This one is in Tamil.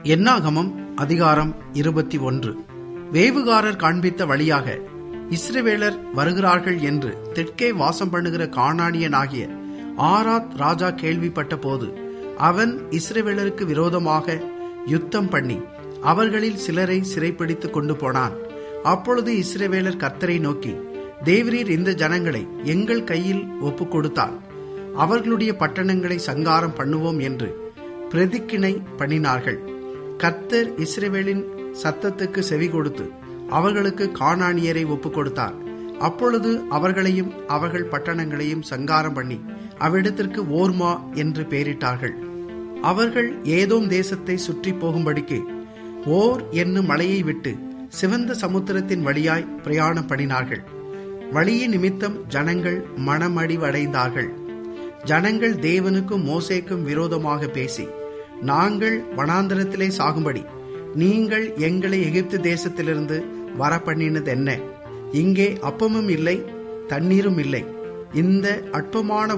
என்னாகமம் அதிகாரம் இருபத்தி ஒன்று வேவுகாரர் காண்பித்த வழியாக இஸ்ரவேலர் வருகிறார்கள் என்று தெற்கே வாசம் பண்ணுகிற கானானியனாகிய ஆராத் ராஜா கேள்விப்பட்ட போது அவன் இஸ்ரவேலருக்கு விரோதமாக யுத்தம் பண்ணி அவர்களில் சிலரை சிறைப்பிடித்துக் கொண்டு போனான் அப்பொழுது இஸ்ரவேலர் கர்த்தரை நோக்கி தேவரீர் இந்த ஜனங்களை எங்கள் கையில் ஒப்புக் கொடுத்தால் அவர்களுடைய பட்டணங்களை சங்காரம் பண்ணுவோம் என்று பிரதிக்கிணை பண்ணினார்கள் கர்த்தர் இஸ்ரவேலின் சத்தத்துக்கு செவி கொடுத்து அவர்களுக்கு கானானியரை ஒப்புக் கொடுத்தார் அப்பொழுது அவர்களையும் அவர்கள் பட்டணங்களையும் சங்காரம் பண்ணி அவ்விடத்திற்கு ஓர்மா என்று பெயரிட்டார்கள் அவர்கள் ஏதோம் தேசத்தை சுற்றி போகும்படிக்கு ஓர் என்னும் மலையை விட்டு சிவந்த சமுத்திரத்தின் வழியாய் பிரயாணம் பண்ணினார்கள் வழியின் நிமித்தம் ஜனங்கள் மனமடிவடைந்தார்கள் ஜனங்கள் தேவனுக்கும் மோசேக்கும் விரோதமாக பேசி நாங்கள் வனாந்தரத்திலே சாகும்படி நீங்கள் எங்களை எகிப்து தேசத்திலிருந்து வரப்பண்ணினது என்ன இங்கே அப்பமும் இல்லை தண்ணீரும் இல்லை இந்த அற்பமான